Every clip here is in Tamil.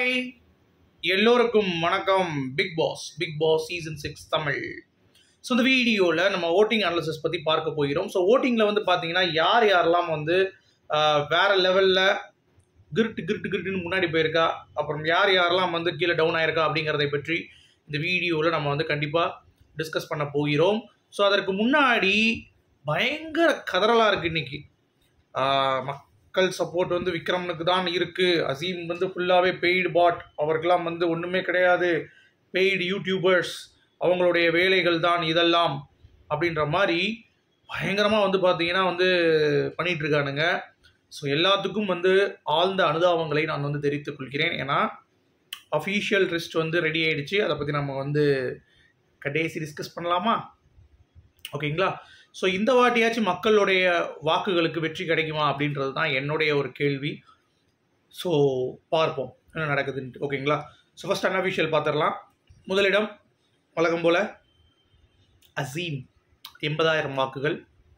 ஹாய் எல்லோருக்கும் வணக்கம் Bigg Boss Bigg Boss season six Tamil so இந்த வீடியோவில் நம்ம ஓட்டிங் அனாலிசிஸ் பற்றி பார்க்க போகிறோம் ஸோ ஓட்டிங்கில் வந்து பார்த்தீங்கன்னா யார் யாரெல்லாம் வந்து ஆஹ், வேற லெவலில் கிருட்டு கிருட்டு கிருட்டுன்னு முன்னாடி போயிருக்கா அப்புறம் யார் யாரெல்லாம் வந்து கீழே டவுன் ஆயிருக்கா அப்படிங்கிறதை பற்றி இந்த வீடியோவில் நம்ம வந்து கண்டிப்பாக டிஸ்கஸ் பண்ண போகிறோம் ஸோ அதற்கு முன்னாடி பயங்கர கதறலாக இருக்குது இன்னைக்கு ஆஹ், மக்கள் சப்போர்ட் வந்து விக்ரமனுக்கு தான் இருக்குது அசீம் வந்து ஃபுல்லாகவே பெய்டு பாட் அவருக்கெல்லாம் வந்து ஒன்றுமே கிடையாது பெய்டு யூடியூபர்ஸ் அவங்களுடைய வேலைகள் தான் இதெல்லாம் அப்படின்ற மாதிரி பயங்கரமாக வந்து பார்த்தீங்கன்னா வந்து பண்ணிட்டு இருக்கானுங்க ஸோ எல்லாத்துக்கும் வந்து ஆழ்ந்த அனுதாபங்களை நான் வந்து தெரிவித்துக் கொள்கிறேன் ஏன்னா அஃபீஷியல் லிஸ்ட் வந்து ரெடி ஆயிடுச்சு அதை பற்றி நம்ம வந்து கடைசி டிஸ்கஸ் பண்ணலாமா ஓகேங்களா ஸோ இந்த வாட்டியாச்சும் மக்களுடைய வாக்குகளுக்கு வெற்றி கிடைக்குமா அப்படின்றது தான் என்னுடைய ஒரு கேள்வி ஸோ பார்ப்போம் என்ன நடக்குதுன்ட்டு ஓகேங்களா ஸோ ஃபஸ்ட் அன்அஃபிஷியல் பார்த்துடலாம் முதலிடம் வழக்கம் போல் அசீம் எண்பதாயிரம் வாக்குகள்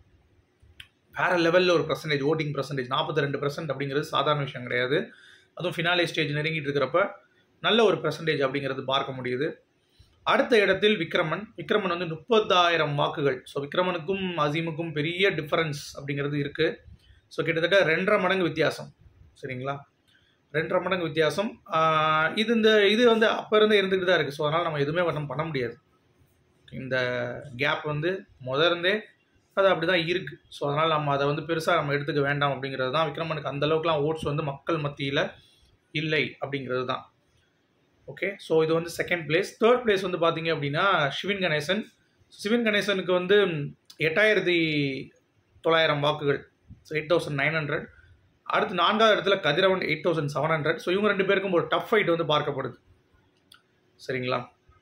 வேற லெவலில் ஒரு பர்சன்டேஜ் ஓட்டிங் பர்சன்டேஜ் நாற்பத்தி ரெண்டு பர்சன்ட் அப்படிங்கிறது சாதாரண விஷயம் கிடையாது அதுவும் ஃபினாலே ஸ்டேஜ் நெருங்கிட்டு இருக்கிறப்ப நல்ல ஒரு பர்சன்டேஜ் அப்படிங்கிறது பார்க்க முடியுது அடுத்த இடத்தில் விக்ரமன் விக்ரமன் வந்து முப்பதாயிரம் வாக்குகள் ஸோ விக்ரமனுக்கும் அசீமுக்கும் பெரிய டிஃபரன்ஸ் அப்படிங்கிறது இருக்குது ஸோ கிட்டத்தட்ட ரெண்டரை மடங்கு வித்தியாசம் சரிங்களா ரெண்டரை மடங்கு வித்தியாசம் ஆஹ் இது இந்த இது வந்து அப்போ இருந்தே இருந்துகிட்டு தான் இருக்குது ஸோ அதனால் நம்ம எதுவுமே நம்ம பண்ண முடியாது இந்த கேப் வந்து முத இருந்தே அது அப்படி தான் இருக்குது ஸோ அதனால் நம்ம அதை வந்து பெருசாக நம்ம எடுத்துக்க வேண்டாம் அப்படிங்கிறது தான் விக்ரமனுக்கு அந்த அளவுக்குலாம் ஓட்ஸ் வந்து மக்கள் மத்தியில் இல்லை அப்படிங்கிறது தான் ஓகே ஸோ இது வந்து செகண்ட் பிளேஸ் தேர்ட் பிளேஸ் வந்து பார்த்தீங்க அப்படின்னா சிவின் கணேசன் சிவின் கணேசனுக்கு வந்து எட்டாயிரத்தி தொள்ளாயிரம் வாக்குகள் so eight thousand nine hundred அடுத்து நான்காவது இடத்துல Kathiravan eight thousand seven hundred so இவங்க ரெண்டு பேருக்கும் ஒரு டஃப் ஃபைட் வந்து பார்க்கப்படுது சரிங்களா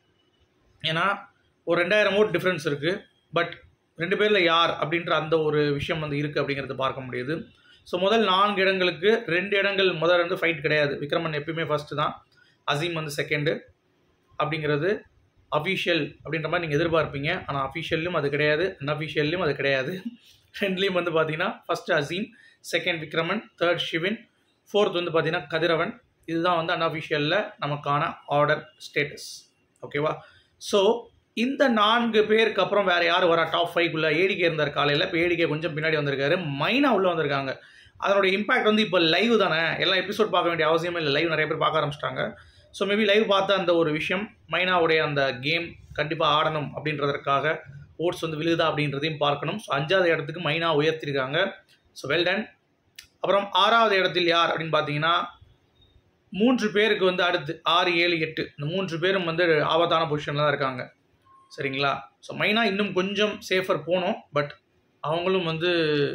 ஏன்னா ஒரு ரெண்டாயிரம் ஓட் டிஃப்ரென்ஸ் இருக்குது பட் ரெண்டு பேரில் யார் அப்படின்ற அந்த ஒரு விஷயம் வந்து இருக்குது அப்படிங்கிறது பார்க்க முடியுது ஸோ முதல் நான்கு இடங்களுக்கு ரெண்டு இடங்கள் முதல் ரெண்டு ஃபைட் கிடையாது விக்ரமன் எப்பயுமே ஃபர்ஸ்ட் தான் அசீம் வந்து செகண்டு அப்படிங்கிறது அஃபிஷியல் அப்படின்ற மாதிரி நீங்கள் எதிர்பார்ப்பீங்க ஆனால் அஃபிஷியல்லையும் அது கிடையாது அன்அஃபிஷியல்லையும் அது கிடையாது ரெண்டுலேயும் வந்து பார்த்தீங்கன்னா first Azeem second Vikraman third Shivin fourth வந்து பார்த்தீங்கன்னா கதிரவன் இதுதான் வந்து அன்அஃபிஷியலில் நமக்கான ஆர்டர் ஸ்டேட்டஸ் ஓகேவா ஸோ இந்த நான்கு பேருக்கு அப்புறம் வேறு யார் வரா டாப் ஃபைவ்க்குள்ளே ஏடிகே இருந்தார் காலையில் இப்போ ஏடிகே கொஞ்சம் பின்னாடி வந்திருக்காரு மைனா உள்ளே வந்திருக்காங்க அதனோட இம்பாக்ட் வந்து இப்போ லைவ் தானே எல்லா எபிசோட் பார்க்க வேண்டிய அவசியமே இல்லை லைவ் நிறைய பேர் பார்க்க ஆரம்பிச்சிட்டாங்க ஸோ மேபி லைவ் பார்த்த அந்த ஒரு விஷயம் மைனாவுடைய அந்த கேம் கண்டிப்பாக ஆடணும் அப்படின்றதற்காக ஓட்ஸ் வந்து விழுதா அப்படின்றதையும் பார்க்கணும் ஸோ அஞ்சாவது இடத்துக்கு மைனா உயர்த்திருக்காங்க ஸோ வெல் டன் அப்புறம் ஆறாவது இடத்தில் யார் அப்படின்னு பார்த்தீங்கன்னா மூன்று பேருக்கு வந்து அடுத்து ஆறு ஏழு எட்டு இந்த மூன்று பேரும் வந்து ஆபத்தான பொசிஷனில் தான் இருக்காங்க சரிங்களா ஸோ மைனா இன்னும் கொஞ்சம் சேஃபர் போனோம் பட் அவங்களும் வந்து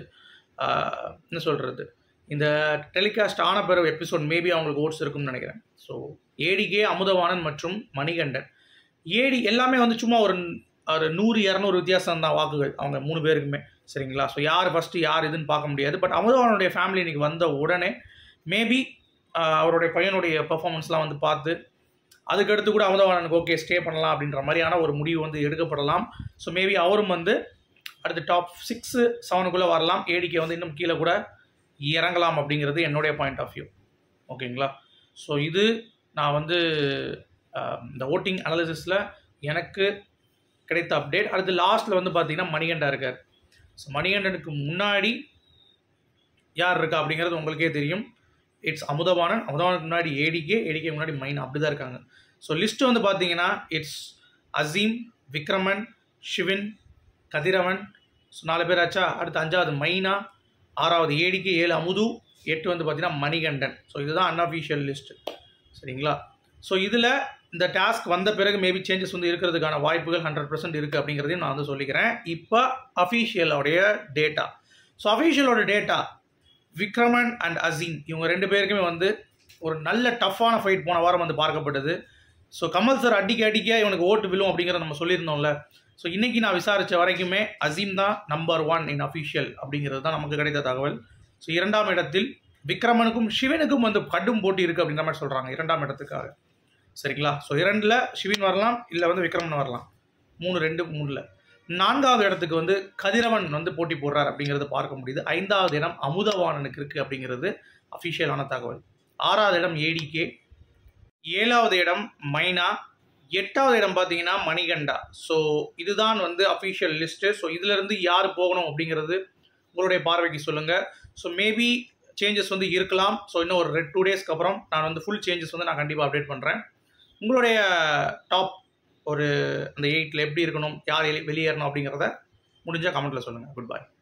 ஆஹ், என்ன சொல்கிறது இந்த டெலிகாஸ்ட் ஆன பிறகு எபிசோட் மேபி அவங்களுக்கு ஓட்ஸ் இருக்கும்னு நினைக்கிறேன் ஸோ ஏடிகே அமுதவாணன் மற்றும் மணிகண்டன் ஏடி எல்லாமே வந்து சும்மா ஒரு ஒரு நூறு இரநூறு வித்தியாசம் தான் வாக்குகள் அவங்க மூணு பேருக்குமே சரிங்களா ஸோ யார் ஃபஸ்ட்டு யார் இதுன்னு பார்க்க முடியாது பட் அமுதவானுடைய ஃபேமிலி இன்னைக்கு வந்த உடனே மேபி அவருடைய பையனுடைய பெர்ஃபார்மன்ஸ்லாம் வந்து பார்த்து அதுக்கடுத்து கூட அமுதவானனுக்கு ஓகே ஸ்டே பண்ணலாம் அப்படின்ற மாதிரியான ஒரு முடிவு வந்து எடுக்கப்படலாம் ஸோ மேபி அவரும் வந்து அடுத்து டாப் சிக்ஸு செவனுக்குள்ளே வரலாம் ஏடிக்கே வந்து இன்னும் கீழே கூட இறங்கலாம் அப்படிங்கிறது என்னுடைய பாயிண்ட் ஆஃப் வியூ ஓகேங்களா ஸோ இது நான் வந்து ஆஹ், இந்த ஓட்டிங் அனாலிசிஸில் எனக்கு கிடைத்த அப்டேட் அடுத்து லாஸ்ட்டில் வந்து பார்த்தீங்கன்னா மணிகண்டா இருக்கார் ஸோ மணிகண்டனுக்கு முன்னாடி யார் இருக்கா அப்படிங்கிறது உங்களுக்கே தெரியும் இட்ஸ் அமுதவாணன் அமுதவானுக்கு முன்னாடி ஏடிகே ஏடிகே முன்னாடி மைன் அப்படி தான் இருக்காங்க ஸோ லிஸ்ட்டு வந்து பார்த்தீங்கன்னா இட்ஸ் அசீம் விக்ரமன் ஷிவின் கதிரவன் ஸோ நாலு பேர் ஆச்சா அடுத்து அஞ்சாவது மைனா ஆறாவது ஏடிகே ஏழு அமுது எட்டு வந்து பார்த்தீங்கன்னா மணிகண்டன் ஸோ இதுதான் அன்அஃபிஷியல் லிஸ்ட் சரிங்களா ஸோ இதில் இந்த டாஸ்க் வந்த பிறகு மேபி சேஞ்சஸ் வந்து இருக்கிறதுக்கான வாய்ப்புகள் ஹண்ட்ரட் பர்சன்ட் இருக்குது அப்படிங்கிறதையும் நான் வந்து சொல்லிக்கிறேன் இப்போ அஃபீஷியலோடைய டேட்டா ஸோ அஃபீஷியலோட டேட்டா விக்ரமன் அண்ட் அசீம் இவங்க ரெண்டு பேருக்குமே வந்து ஒரு நல்ல டஃப்பான ஃபைட் போன வாரம் வந்து பார்க்கப்பட்டது ஸோ கமல் சார் அடிக்க அடிக்க இவனுக்கு ஓட்டு விழும் அப்படிங்கிறத நம்ம சொல்லியிருந்தோம்ல ஸோ இன்னைக்கு நான் விசாரித்த வரைக்குமே அசீம் தான் நம்பர் ஒன் இன் அஃபிஷியல் அப்படிங்கிறது தான் நமக்கு கிடைத்த தகவல் ஸோ இரண்டாம் இடத்தில் விக்ரமனுக்கும் சிவனுக்கும் வந்து கடும் போட்டி இருக்குது அப்படின்ற மாதிரி சொல்கிறாங்க இரண்டாம் இடத்துக்காக சரிங்களா ஸோ இரண்டில் சிவின் வரலாம் இல்லை வந்து விக்ரமன் வரலாம் மூணு ரெண்டு மூணில் நான்காவது இடத்துக்கு வந்து கதிரவன் வந்து போட்டி போடுறார் அப்படிங்கிறத பார்க்க முடியுது ஐந்தாவது இடம் அமுதவாணனுக்கு இருக்குது அப்படிங்கிறது அஃபிஷியலான தகவல் ஆறாவது இடம் ஏடிகே ஏழாவது இடம் மைனா எட்டாவது இடம் பார்த்தீங்கன்னா மணிகண்டா ஸோ இதுதான் வந்து அஃபிஷியல் லிஸ்ட்டு ஸோ இதுலேருந்து யார் போகணும் அப்படிங்கிறது உங்களுடைய பார்வைக்கு சொல்லுங்கள் ஸோ மேபி சேஞ்சஸ் வந்து இருக்கலாம் ஸோ இன்னும் ஒரு டூ டேஸ்க்கு அப்புறம் நான் வந்து ஃபுல் சேஞ்சஸ் வந்து நான் கண்டிப்பாக அப்டேட் பண்ணுறேன் உங்களுடைய டாப் ஒரு அந்த எயிட்டில் எப்படி இருக்கணும் யார் வெளியேறணும் அப்படிங்கிறத முடிஞ்சால் கமெண்ட்டில் சொல்லுங்கள் குட் பை